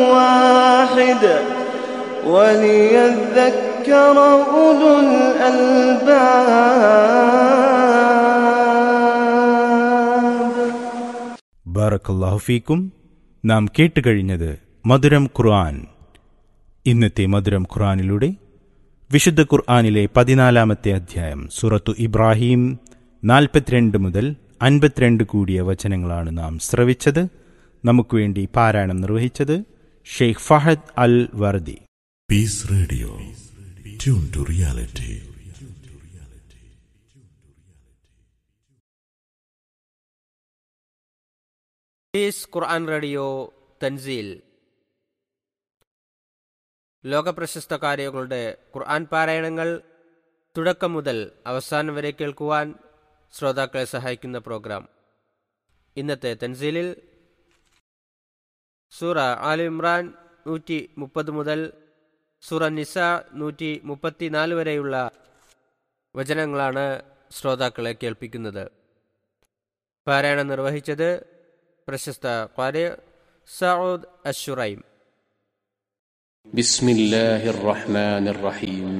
واحد وليذكر أولو الألباب ബാറക്കല്ലാഹു ഫീക്കും നാം കേട്ടുകഴിഞ്ഞത് മധുരം ഖുർആൻ ഇന്നത്തെ മധുരം ഖുർആനിലൂടെ വിശുദ്ധ ഖുർആനിലെ പതിനാലാമത്തെ അധ്യായം സൂറത്തു ഇബ്രാഹിം നാൽപ്പത്തിരണ്ട് മുതൽ അൻപത്തിരണ്ട് കൂടിയ വചനങ്ങളാണ് നാം ശ്രവിച്ചത് നമുക്ക് വേണ്ടി പാരായണം നിർവഹിച്ചത് Sheikh Fahad Al Wardi Peace Radio. Tune to reality. Peace ഖുർആൻ റേഡിയോ തൻസീൽ ലോകപ്രശസ്ത കാര്യങ്ങളുടെ ഖുർആൻ പാരായണങ്ങൾ തുടക്കം മുതൽ അവസാനം വരെ കേൾക്കുവാൻ ശ്രോതാക്കളെ സഹായിക്കുന്ന പ്രോഗ്രാം ഇന്നത്തെ തൻസീലിൽ സൂറ ആലു ഇമ്രാൻ നൂറ്റി മുപ്പത് മുതൽ സൂറ നിസ നൂറ്റി മുപ്പത്തിനാല് വരെയുള്ള വചനങ്ങളാണ് ശ്രോതാക്കളെ കേൾപ്പിക്കുന്നത് പാരായണം നിർവഹിച്ചത് പ്രശസ്ത ഖാരി സൗദ് അഷുറൈം بسم الله الرحمن الرحيم